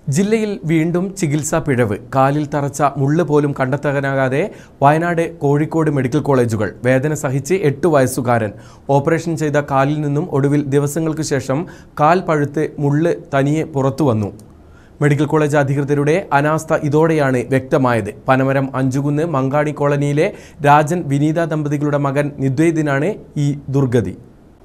ജില്ലയിൽ വീണ്ടും ചികിത്സാ പിഴവ് കാലിൽ തറച്ച മുള്ള് പോലും കണ്ടെത്താനാകാതെ വയനാട് കോഴിക്കോട് മെഡിക്കൽ കോളേജുകൾ വേദന സഹിച്ച് എട്ട് വയസ്സുകാരൻ ഓപ്പറേഷൻ ചെയ്ത കാലിൽ നിന്നും ഒടുവിൽ ദിവസങ്ങൾക്ക് ശേഷം കാൽ പഴുത്ത് മുള്ള് തനിയെ പുറത്തു വന്നു മെഡിക്കൽ കോളേജ് അധികൃതരുടെ അനാസ്ഥ ഇതോടെയാണ് വ്യക്തമായത് പനമരം അഞ്ചുകുന്ന് മങ്കാണി കോളനിയിലെ രാജൻ വിനീത ദമ്പതികളുടെ മകൻ നിദ്വൈദിനാണ് ഈ ദുർഗതി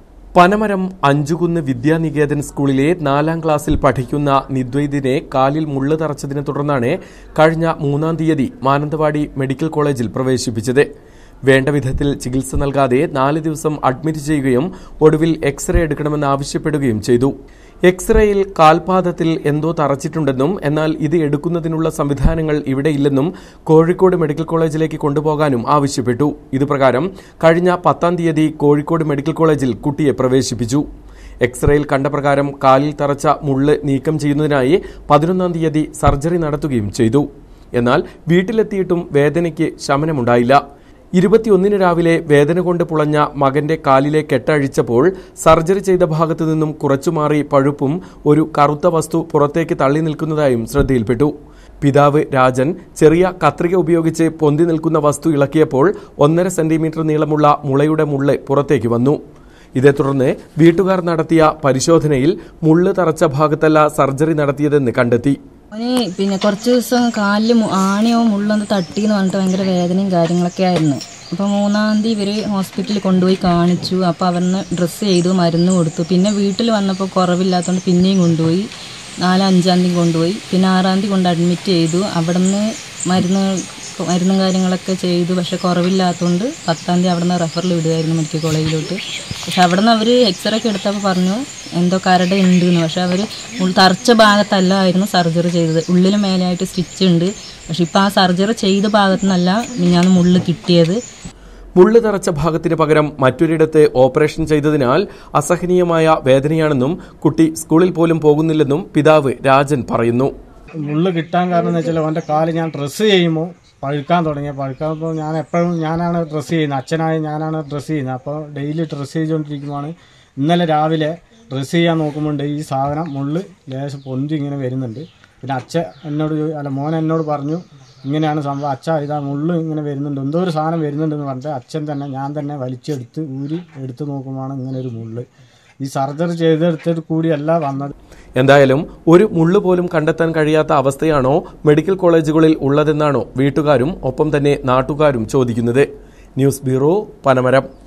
പനമരം അഞ്ചുകുന്ന് വിദ്യാനികേതൻ സ്കൂളിലെ നാലാം ക്ലാസ്സിൽ പഠിക്കുന്ന നിദ്വൈദിനെ കാലിൽ മുള്ള് തറച്ചതിനെ തുടർന്നാണ് കഴിഞ്ഞ മൂന്നാം തീയതി മാനന്തവാടി മെഡിക്കൽ കോളേജിൽ പ്രവേശിപ്പിച്ചത് വേണ്ട വിധത്തിൽ ചികിത്സ നൽകാതെ നാല് ദിവസം അഡ്മിറ്റ് ചെയ്യുകയും ഒടുവിൽ എക്സ്റേ എടുക്കണമെന്ന് ആവശ്യപ്പെടുകയും ചെയ്തു എക്സ്റേയിൽ കാൽപാദത്തിൽ എന്തോ തറച്ചിട്ടുണ്ടെന്നും എന്നാൽ ഇത് എടുക്കുന്നതിനുള്ള സംവിധാനങ്ങൾ ഇവിടെ ഇല്ലെന്നും കോഴിക്കോട് മെഡിക്കൽ കോളേജിലേക്ക് കൊണ്ടുപോകാനും ആവശ്യപ്പെട്ടു ഇതുപ്രകാരം കഴിഞ്ഞ പത്താം തീയതി കോഴിക്കോട് മെഡിക്കൽ കോളേജിൽ കുട്ടിയെ പ്രവേശിപ്പിച്ചു എക്സ്റേയിൽ കണ്ട പ്രകാരം കാലിൽ തറച്ച മുള്ള് നീക്കം ചെയ്യുന്നതിനായി പതിനൊന്നാം തീയതി സർജറി നടത്തുകയും ചെയ്തു എന്നാൽ വീട്ടിലെത്തിയിട്ടും വേദനയ്ക്ക് ശമനമുണ്ടായില്ല ഇരുപത്തിയൊന്നിന് രാവിലെ വേദന കൊണ്ട് പുളഞ്ഞ മകന്റെ കാലിലെ കെട്ടഴിച്ചപ്പോൾ സർജറി ചെയ്ത ഭാഗത്തു നിന്നും കുറച്ചുമാറി പഴുപ്പും ഒരു കറുത്ത വസ്തു പുറത്തേക്ക് തള്ളി നിൽക്കുന്നതായും ശ്രദ്ധയിൽപ്പെട്ടു പിതാവ് രാജൻ ചെറിയ കത്രിക ഉപയോഗിച്ച് പൊന്തി നിൽക്കുന്ന വസ്തു ഇളക്കിയപ്പോൾ ഒന്നര സെന്റിമീറ്റർ നീളമുള്ള മുളയുടെ മുള്ള് പുറത്തേക്ക് വന്നു ഇതേ തുടർന്ന് വീട്ടുകാർ നടത്തിയ പരിശോധനയിൽ മുള്ള് തറച്ച ഭാഗത്തല്ല സർജറി നടത്തിയതെന്ന് കണ്ടെത്തി അവന് പിന്നെ കുറച്ച് ദിവസം കാലിൽ മു- ആണിയോ മുള്ളൊന്ന് തട്ടി എന്ന് പറഞ്ഞിട്ട് ഭയങ്കര വേദനയും കാര്യങ്ങളൊക്കെ ആയിരുന്നു അപ്പോൾ മൂന്നാം തീയതി ഇവർ ഹോസ്പിറ്റലിൽ കൊണ്ടുപോയി കാണിച്ചു അപ്പോൾ അവരിന്ന് ഡ്രസ്സ് ചെയ്തു മരുന്ന് കൊടുത്തു പിന്നെ വീട്ടിൽ വന്നപ്പോൾ കുറവില്ലാത്തതുകൊണ്ട് പിന്നെയും കൊണ്ടുപോയി നാലാം അഞ്ചാം തീയതി കൊണ്ടുപോയി പിന്നെ ആറാം തീയതി കൊണ്ട് അഡ്മിറ്റ് ചെയ്തു അവിടെ നിന്ന് മരുന്ന് മരുന്നും കാര്യങ്ങളൊക്കെ ചെയ്തു പക്ഷെ കുറവില്ലാത്തതുകൊണ്ട് പത്താം തീയതി അവിടെ നിന്ന് റെഫറിൽ വിടുമായിരുന്നു മെഡിക്കൽ കോളേജിലോട്ട് പക്ഷെ അവിടെ നിന്ന് അവർ എക്സ്റേ ഒക്കെ എടുത്തപ്പോൾ പറഞ്ഞു എന്തോ കരട് ഉണ്ട് എന്ന് പക്ഷെ അവർ തറച്ച ഭാഗത്തല്ലായിരുന്നു സർജറി ചെയ്തത് ഉള്ളിൽ മേലെയായിട്ട് സ്റ്റിച്ച് ഉണ്ട് പക്ഷെ ഇപ്പോൾ ആ സർജറി ചെയ്ത ഭാഗത്തു നിന്നല്ല ഞാൻ മുള്ള് കിട്ടിയത് മുള്ളു തറച്ച ഭാഗത്തിന് പകരം മറ്റൊരിടത്ത് ഓപ്പറേഷൻ ചെയ്തതിനാൽ അസഹനീയമായ വേദനയാണെന്നും കുട്ടി സ്കൂളിൽ പോലും പോകുന്നില്ലെന്നും പിതാവ് രാജൻ പറയുന്നു മുള്ള് കിട്ടാൻ കാരണം എന്ന് വെച്ചാൽ അവൻ്റെ കാല് ഞാൻ ഡ്രസ്സ് ചെയ്യുമ്പോൾ പഴുക്കാൻ തുടങ്ങി പഴുക്കാമ്പോൾ ഞാൻ എപ്പോഴും ഞാനാണ് ഡ്രസ്സ് ചെയ്യുന്നത് അച്ഛനായി ഞാനാണ് ഡ്രസ്സ് ചെയ്യുന്നത് അപ്പോൾ ഡെയിലി ഡ്രസ്സ് ചെയ്തുകൊണ്ടിരിക്കുമ്പോഴാണ് ഇന്നലെ രാവിലെ ഡ്രസ്സ് ചെയ്യാൻ നോക്കുമ്പോൾ ഈ സാധനം മുള്ള് ലേശം പൊന്തി ഇങ്ങനെ വരുന്നുണ്ട് പിന്നെ അച്ഛൻ എന്നോട് ചോ- അല്ല മോൻ എന്നോട് പറഞ്ഞു ഇങ്ങനെയാണ് സംഭവം അച്ഛ ഇതാ മുള്ള് ഇങ്ങനെ വരുന്നുണ്ട് എന്തോ ഒരു സാധനം വരുന്നുണ്ടെന്ന് പറഞ്ഞിട്ട് അച്ഛൻ തന്നെ ഞാൻ തന്നെ വലിച്ചെടുത്ത് ഊരി എടുത്ത് നോക്കുമ്പോഴാണ് ഇങ്ങനെ ഒരു മുള്ള് ഈ സർജറി ചെയ്തെടുത്തിട്ട് കൂടിയല്ല വന്നത് എന്തായാലും ഒരു മുള്ളു പോലും കണ്ടെത്താൻ കഴിയാത്ത അവസ്ഥയാണോ മെഡിക്കൽ കോളേജുകളിൽ ഉള്ളതെന്നാണോ വീട്ടുകാരും ഒപ്പം തന്നെ നാട്ടുകാരും ചോദിക്കുന്നത് ന്യൂസ് ബ്യൂറോ പനമരം